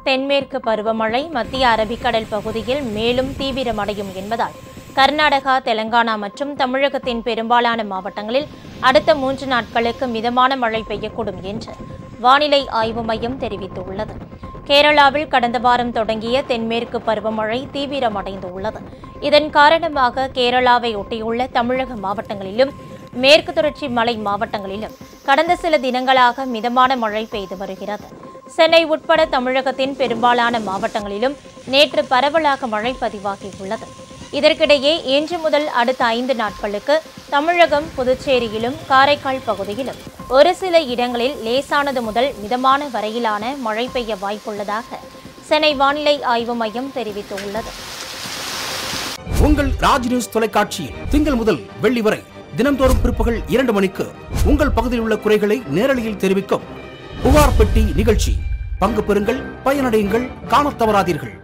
தென்மேற்கு பருவமழை மத்திய அரபிக்கடல் பகுதியில் மேலும் தீவிரமடையும் என்பதால் கர்நாடகா தெலங்கானா மற்றும் தமிழகத்தின் பெரும்பாலான மாவட்டங்களில் அடுத்த மூன்று நாட்களுக்கு மிதமான மழை பெய்யக்கூடும் என்று வானிலை ஆய்வு மையம் தெரிவித்துள்ளது கேரளாவில் கடந்த வாரம் தொடங்கிய தென்மேற்கு பருவமழை தீவிரமடைந்துள்ளது இதன் காரணமாக கேரளாவை ஒட்டியுள்ள தமிழக மாவட்டங்களிலும் மேற்கு தொடர்ச்சி மலை மாவட்டங்களிலும் கடந்த சில தினங்களாக மிதமான மழை பெய்து வருகிறது சென்னை உட்பட தமிழகத்தின் பெரும்பாலான மாவட்டங்களிலும் நேற்று பரவலாக மழை பதிவாகியுள்ளது இதற்கிடையே இன்று முதல் அடுத்த ஐந்து நாட்களுக்கு தமிழகம் புதுச்சேரியிலும் காரைக்கால் பகுதியிலும் ஒரு சில இடங்களில் லேசானது முதல் மிதமான வரையிலான மழை பெய்ய வாய்ப்புள்ளதாக சென்னை வானிலை ஆய்வு மையம் தெரிவித்துள்ளது உங்கள் ராஜ் நியூஸ் தொலைக்காட்சியில் திங்கள் முதல் வெள்ளி வரை தினம்தோறும் பிற்பகல் இரண்டு மணிக்கு உங்கள் பகுதியில் உள்ள குறைகளை நேரலையில் தெரிவிக்கும் புகார் பெட்டி நிகழ்ச்சி பங்கு பெறுங்கள் பயனடையுங்கள் காணத் தவறாதீர்கள்